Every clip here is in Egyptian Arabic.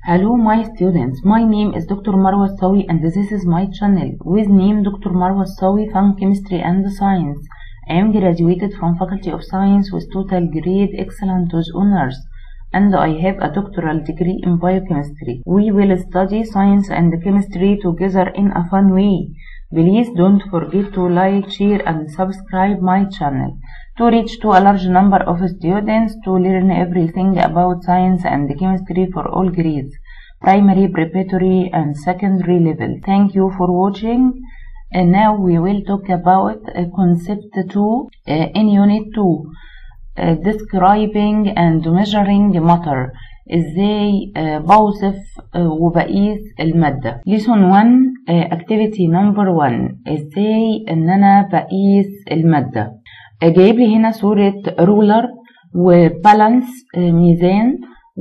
Hello my students, my name is Dr. Marwa Sawi and this is my channel with name Dr. Marwa Sawi from Chemistry and Science. I am graduated from Faculty of Science with total grade excellent with honors and I have a doctoral degree in biochemistry. We will study science and chemistry together in a fun way. Please don't forget to like, share and subscribe my channel to reach to a large number of students to learn everything about science and chemistry for all grades, primary, preparatory and secondary level. Thank you for watching. And now we will talk about uh, concept 2 uh, in unit 2 uh, describing and measuring matter ازاي uh, بوصف uh, وبقيس المادة lesson 1 uh, activity number 1 ازاي ان انا بقيس المادة جايب لي هنا صورة رولر وبالانس ميزان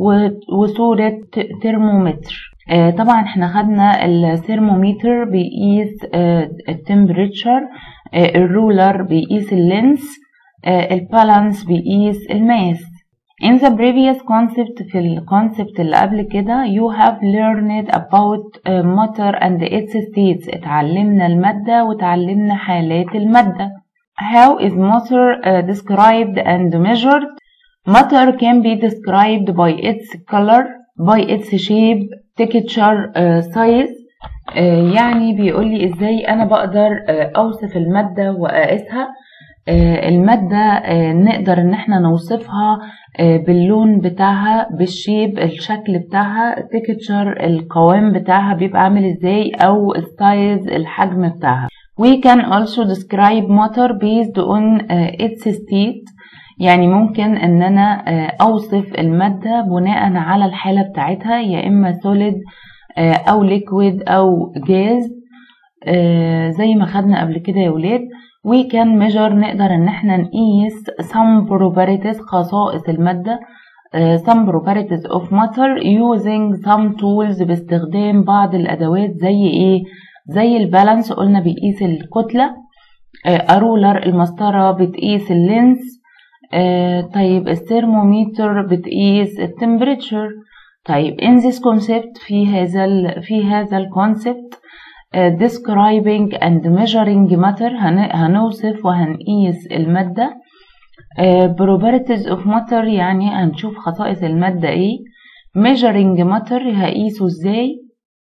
وصورة ترمومتر طبعا احنا خدنا الثرمومتر بيقيس التمبريتشر الرولر بيقيس اللينس البالانس بيقيس الماس In the previous concept في الكونسبت اللي قبل كده you have learned about matter and its states اتعلمنا المادة وتعلمنا حالات المادة How is matter uh, described and measured? Matter can be described by its color, by its shape, texture, uh, size. Uh, يعني بيقول لي ازاي انا بقدر uh, اوصف المادة واقيسها. uh, المادة uh, نقدر ان احنا نوصفها uh, باللون بتاعها بالشيب الشكل بتاعها texture القوام بتاعها بيبقى عامل ازاي او السايز الحجم بتاعها. We can also describe matter based on uh, its state يعني ممكن ان انا uh, اوصف المادة بناء على الحالة بتاعتها يا اما solid uh, او liquid او gas uh, زي ما خدنا قبل كده يا ولاد we can measure نقدر ان احنا نقيس some properties خصائص المادة uh, some properties of matter using some tools باستخدام بعض الادوات زي ايه زي البالانس قلنا بيقيس الكتلة أرولر المسطرة بتقيس اللينس طيب الثرمومتر بتقيس التمبريتشر طيب in this concept في هذا ال في هذا الكونسبت describing and measuring matter هنوصف وهنقيس المادة properties of matter يعني هنشوف خصائص المادة ايه measuring matter هقيسه ازاي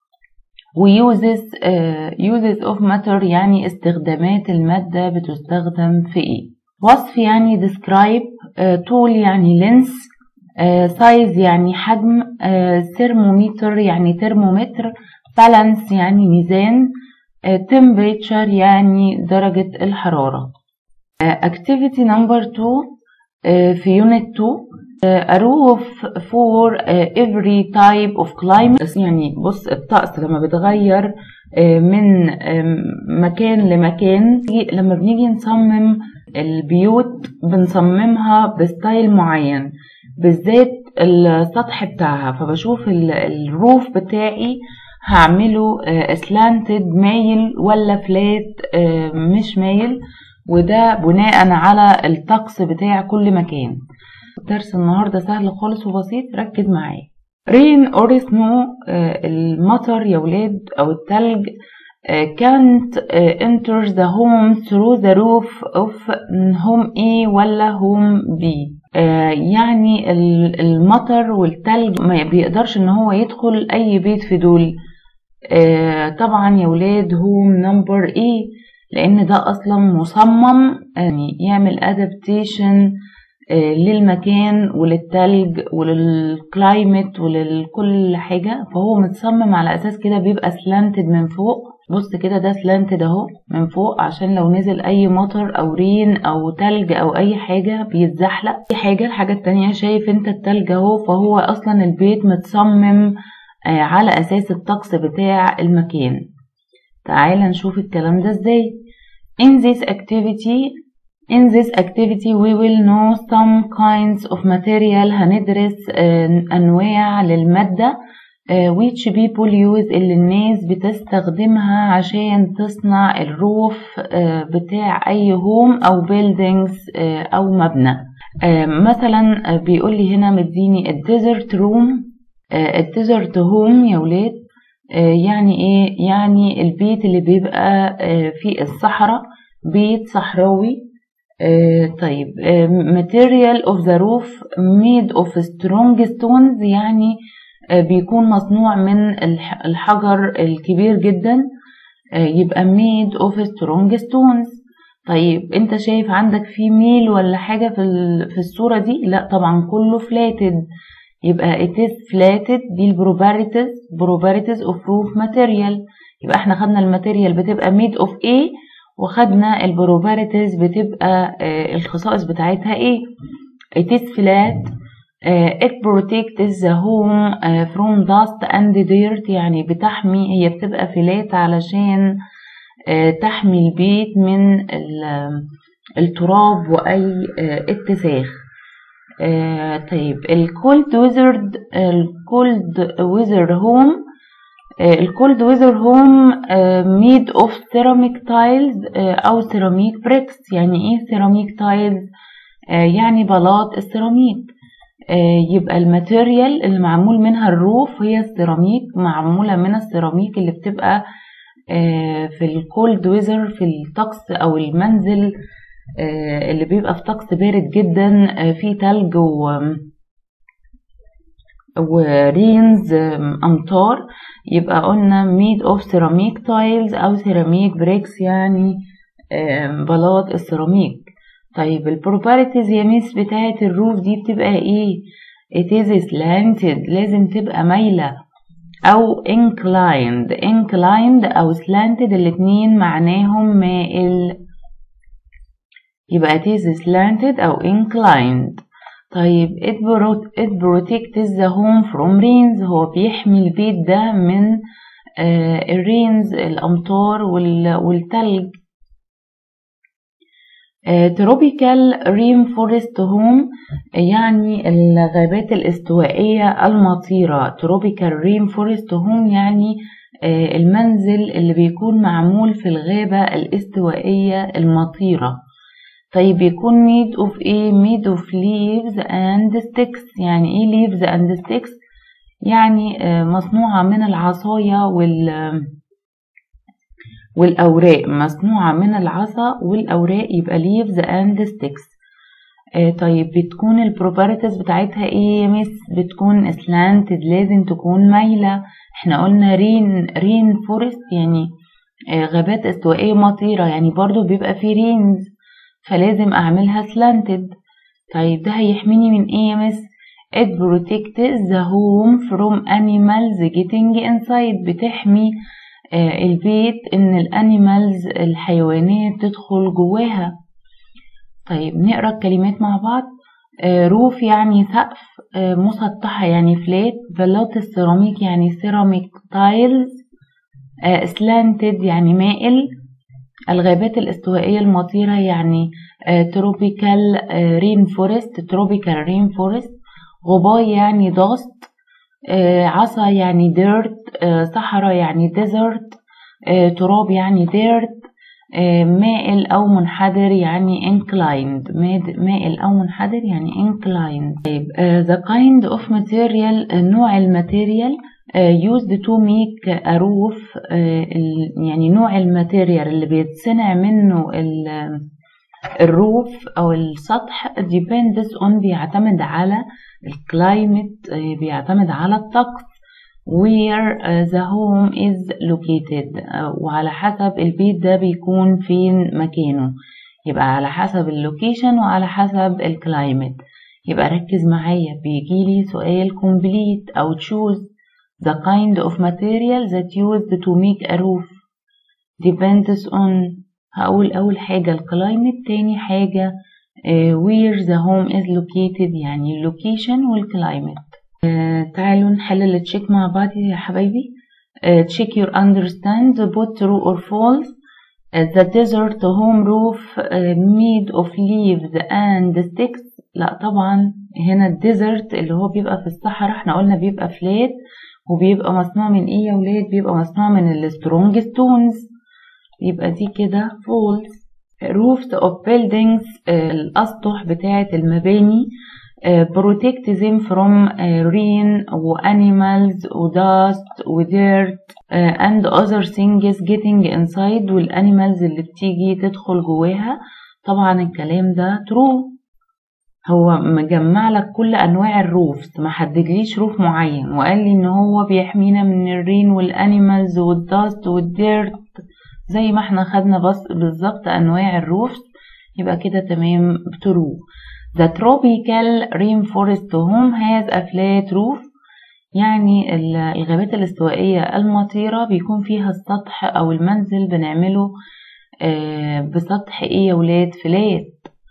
ويوزز يوزز اوف ماتر يعني استخدامات المادة بتستخدم في ايه وصف يعني describe طول uh, يعني لينس سايز uh, يعني حجم ثرمومتر uh, يعني ترمومتر بالانس يعني ميزان temperature يعني درجة الحرارة activity number 2 في unit 2 a roof for every type of climate يعني بص الطقس لما بتغير من مكان لمكان لما بنيجي نصمم البيوت بنصممها بستايل معين بالذات السطح بتاعها فبشوف الروف بتاعي هعمله سلانتد مايل ولا فلات مش مايل وده بناء على الطقس بتاع كل مكان درس النهارده سهل خالص وبسيط ركز معايا رين اور سنو المطر يا ولاد او التلج كانت enters the home through the roof of home A ولا home B يعني المطر والتلج ما بيقدرش ان هو يدخل اي بيت في دول طبعا يا ولاد هوم نمبر A لان ده اصلا مصمم يعني يعمل adaptation للمكان وللتلج وللكلايمت ولكل حاجة فهو متصمم على أساس كده بيبقى سلانتد من فوق بص كده ده سلانتد اهو من فوق عشان لو نزل أي مطر أو رين أو تلج أو أي حاجة بيتزحلق دي حاجة الحاجة التانية شايف انت التلج اهو فهو أصلا البيت متصمم على أساس الطقس بتاع المكان تعال نشوف الكلام ده ازاي In this activity In this activity we will know some kinds of material هندرس أنواع للمادة which people use اللي الناس بتستخدمها عشان تصنع الروف بتاع أي هوم أو buildings أو مبنى مثلا بيقول لي هنا مديني الديزرت روم الديزرت هوم يا ولاد يعني ايه يعني البيت اللي بيبقى في الصحراء بيت صحراوي طيب material of the roof made of strong stones يعني بيكون مصنوع من الحجر الكبير جدا يبقى made of strong stones طيب انت شايف عندك في ميل ولا حاجة في في الصورة دي لا طبعا كله flatted يبقى it is flatted دي البروباريتيز probabilities of roof material يبقى احنا خدنا الماتيريال بتبقى made of ايه وخدنا البروباريتيز بتبقى اه الخصائص بتاعتها ايه it is flat اه it protects the home اه from dust and dirt يعني بتحمي هي بتبقى فلات علشان تحمي البيت من التراب واي اتساخ طيب الكولد ويزرد الكولد ويزر هوم الكولد ويزر هوم ميد اوف سيراميك تايلز او سيراميك بريكس يعني ايه سيراميك تايلز يعني بلاط السيراميك يبقى الماتيريال اللي معمول منها الروف هي السيراميك معمولة من السيراميك اللي بتبقى في الكولد ويزر في الطقس او المنزل اللي بيبقى في طقس بارد جدا فيه تلج و ورينز امطار يبقى قلنا ميد اوف سيراميك تايلز او سيراميك بريكس يعني بلاط السيراميك طيب البروباريتيز يا ميس بتاعت الروف دي بتبقى ايه it is slanted لازم تبقى مايله او inclined inclined او slanted الاتنين معناهم مائل يبقى it is slanted او inclined طيب it, it protects the home from rains هو بيحمي البيت ده من آه الرينز الأمطار والتلج تروبيكال رين فورست هوم يعني الغابات الاستوائية المطيرة تروبيكال رين فورست هوم يعني المنزل اللي بيكون معمول في الغابة الاستوائية المطيرة طيب بيكون made of ايه made of leaves and sticks يعني ايه leaves and sticks يعني مصنوعة من العصاية وال والأوراق مصنوعة من العصا والأوراق يبقى leaves and sticks آه طيب بتكون البروباريتيز بتاعتها ايه يا مس بتكون slanted لازم تكون مايلة احنا قلنا رين رين فورست يعني آه غابات استوائية مطيرة يعني برضو بيبقى فيه رينز فلازم اعملها slanted طيب ده هيحميني من ايه يا مس it protects the home from animals getting inside بتحمي البيت ان الانيمالز الحيوانات تدخل جواها طيب نقرا الكلمات مع بعض روف يعني سقف مسطحة يعني فلات بلاط السيراميك يعني سيراميك تايلز سلانتد يعني مائل الغابات الاستوائية المطيرة يعني تروبيكال رين فورست تروبيكال رين فورست غبار يعني ضغط آه عصا يعني ديرت آه صحراء يعني ديزرت آه تراب يعني ديرت مائل أو منحدر يعني inclined مائل أو منحدر يعني inclined طيب the kind of material نوع الماتيريال used to make a roof يعني نوع الماتيريال اللي بيتصنع منه الروف أو السطح depends on بيعتمد على الكلايمت بيعتمد على الطقس where the home is located وعلى حسب البيت ده بيكون فين مكانه يبقى على حسب اللوكيشن وعلى حسب الكلايمت يبقى ركز معايا بيجيلي سؤال complete أو choose the kind of material that used to make a roof depends on هقول أول حاجة الكلايمت تاني حاجة where the home is located يعني اللوكيشن والكلايمت تعالوا نحل التشيك مع بعض يا حبايبي check your understand both true or false the desert home roof made of leaves and sticks لا طبعا هنا الديزرت اللي هو بيبقى في الصحراء احنا قلنا بيبقى فلات وبيبقى مصنوع من ايه يا ولاد بيبقى مصنوع من السترونج ستونز يبقى دي كده false roofs of buildings الأسطح بتاعة المباني uh, protect them from uh, rain و animals و dust و dirt uh, and other things getting inside والانيمالز اللي بتيجي تدخل جواها طبعا الكلام ده true هو مجمع لك كل انواع الروفز ما حددليش روف معين وقال لي ان هو بيحمينا من الرين والانيمالز والداست والديرت زي ما احنا خدنا بس بالظبط انواع الروفز يبقى كده تمام ترو The tropical rainforest home has a flat roof يعني الغابات الاستوائية المطيرة بيكون فيها السطح أو المنزل بنعمله بسطح ايه يا ولاد فلات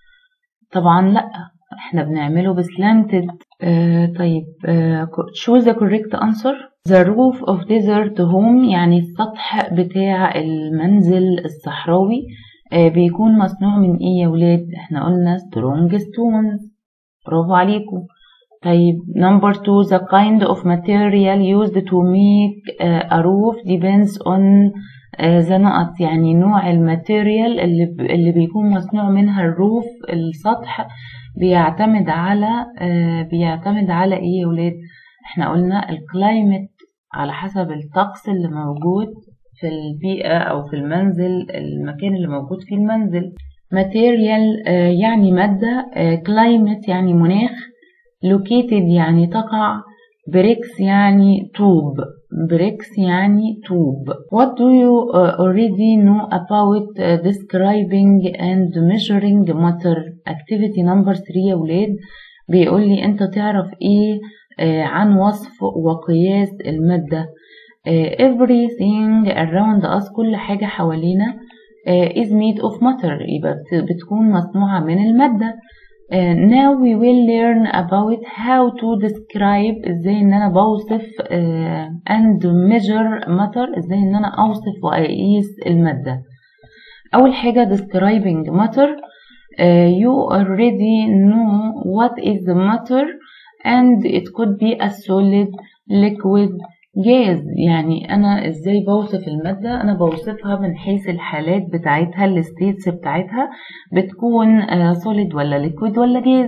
طبعا لأ احنا بنعمله بسلانتد آه طيب آه choose the correct answer the roof of desert home يعني السطح بتاع المنزل الصحراوي آه بيكون مصنوع من ايه يا ولاد احنا قلنا strong stones برافو عليكم طيب number two the kind of material used to make uh, a roof depends on uh, the نقط يعني نوع الماتيريال اللي, اللي بيكون مصنوع منها الروف السطح بيعتمد على آه بيعتمد على ايه يا ولاد احنا قلنا الكلايمت على حسب الطقس اللي موجود في البيئة او في المنزل المكان اللي موجود فيه المنزل ماتيريال آه يعني مادة كلايمت آه يعني مناخ لوكيتد يعني تقع بريكس يعني طوب بريكس يعني طوب What do you uh, already know about uh, describing and measuring matter activity number 3 يا ولاد بيقول لي انت تعرف ايه uh, عن وصف وقياس المادة uh, everything around us كل حاجة حوالينا uh, is made of matter يبقى بتكون مصنوعة من المادة Uh, now we will learn about how to describe ازاي ان انا بوصف uh, and measure matter ازاي ان انا اوصف واقيس المادة اول حاجة describing matter uh, you already know what is the matter and it could be a solid liquid جاز يعني انا ازاي بوصف المادة انا بوصفها من حيث الحالات بتاعتها الستيتس بتاعتها بتكون سوليد ولا ليكويد ولا جاز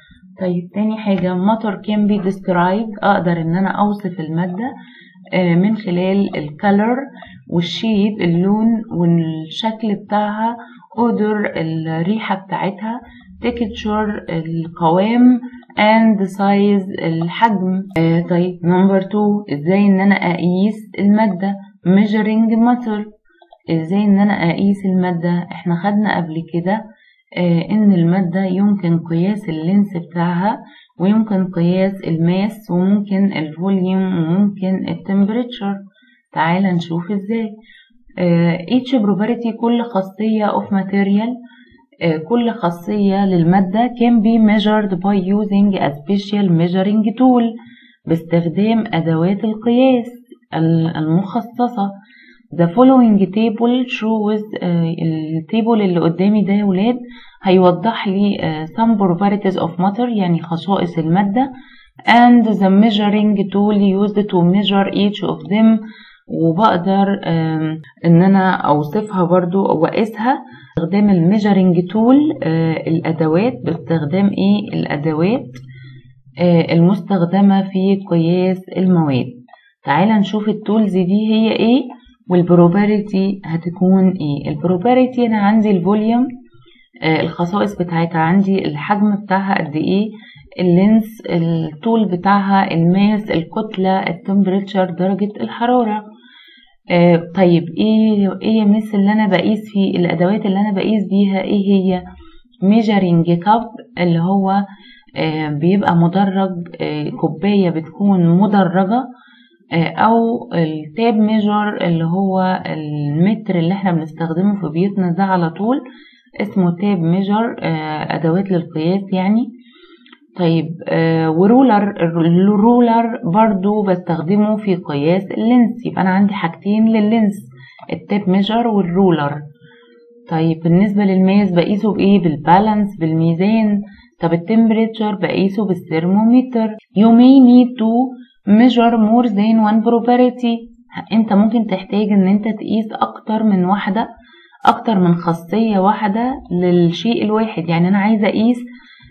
طيب تاني حاجة matter can be described اقدر ان انا اوصف المادة من خلال الكالر والشيب اللون والشكل بتاعها odor الريحة بتاعتها texture القوام and size الحجم آه طيب number two ازاي ان انا اقيس المادة measuring matter ازاي ان انا اقيس المادة احنا خدنا قبل كده آه ان المادة يمكن قياس اللينس بتاعها ويمكن قياس الماس وممكن الفوليوم وممكن التمبريتشر تعال نشوف ازاي آه each property كل خاصية of material كل خاصية للمادة can be measured by using a special measuring tool باستخدام أدوات القياس المخصصة The following table shows التيبل اللي قدامي ده يا ولاد هيوضح لي some properties of matter يعني خصائص المادة and the measuring tool used to measure each of them وبقدر ان انا اوصفها برضو واقيسها باستخدام الميجرنج تول الادوات باستخدام ايه الادوات المستخدمه في قياس المواد تعال نشوف التولز دي هي ايه والبروبابيلتي هتكون ايه البروبابيلتي انا عندي الفوليوم الخصائص بتاعتها عندي الحجم بتاعها قد ايه اللينس الطول بتاعها الماس الكتلة التمبريتشر درجة الحرارة آه طيب ايه ايه يا مس اللي انا بقيس فيه الادوات اللي انا بقيس بيها ايه هي ميجرنج كاب اللي هو آه بيبقى مدرج آه كوبايه بتكون مدرجه او التاب ميجر اللي هو المتر اللي احنا بنستخدمه في بيوتنا ده على طول اسمه تاب ميجر ادوات للقياس يعني طيب آه ورولر الرولر برضو بستخدمه في قياس اللينس يبقى انا عندي حاجتين لللينس التيب ميجر والرولر طيب بالنسبة للماس بقيسه بايه بالبالانس بالميزان طب التمبريتشر بقيسه بالثرمومتر you may need to measure more than one property انت ممكن تحتاج ان انت تقيس اكتر من واحدة اكتر من خاصية واحدة للشيء الواحد يعني انا عايزة اقيس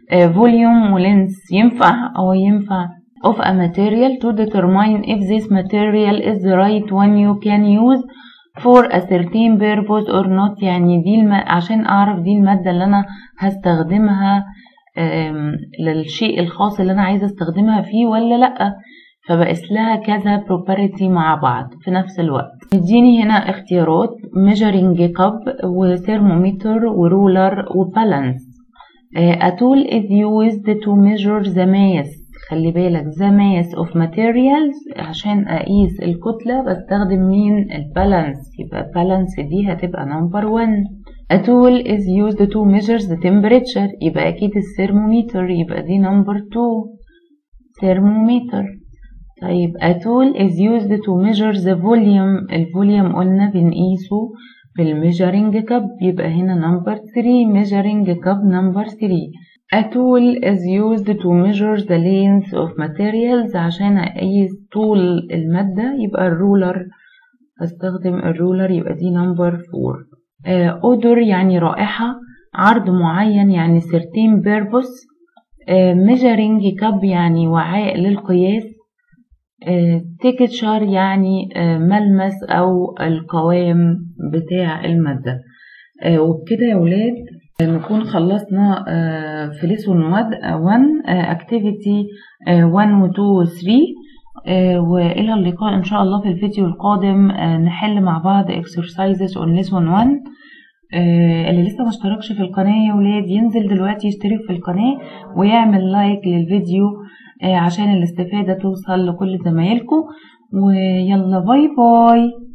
فوليوم ولينس ينفع أو ينفع of a material to determine if this material is the right one you can use for a certain purpose or not يعني دي الم... عشان أعرف دي المادة اللي أنا هستخدمها للشيء الخاص اللي أنا عايزة استخدمها فيه ولا لأ فبقيس لها كذا property مع بعض في نفس الوقت يديني هنا اختيارات measuring cup وثيرمومتر ورولر وبالانس a tool is used to measure the mass خلي بالك the mass of materials عشان اقيس الكتلة بستخدم مين البالانس يبقى بالانس دي هتبقى number one a tool is used to measure the temperature يبقى اكيد الثيرمومتر يبقى دي number two thermometer طيب a tool is used to measure the volume الفوليوم قلنا بنقيسه بالميجرنج كاب يبقى هنا number 3 measuring cup number 3 A tool is used to measure the length of materials عشان أقيس طول المادة يبقى الرولر استخدم الرولر يبقى دي number 4 odor يعني رائحة عرض معين يعني certain purpose measuring cup يعني وعاء للقياس texture يعني ملمس أو القوام بتاع المادة وبكده يا ولاد نكون خلصنا في ليسون 1 اكتيفيتي 1 و 2 و 3 والى اللقاء ان شاء الله في الفيديو القادم نحل مع بعض exercises on lesson 1 اللي لسه ما اشتركش في القناة يا ولاد ينزل دلوقتي يشترك في القناة ويعمل لايك للفيديو عشان الاستفادة توصل لكل زمايلكم ويلا باي باي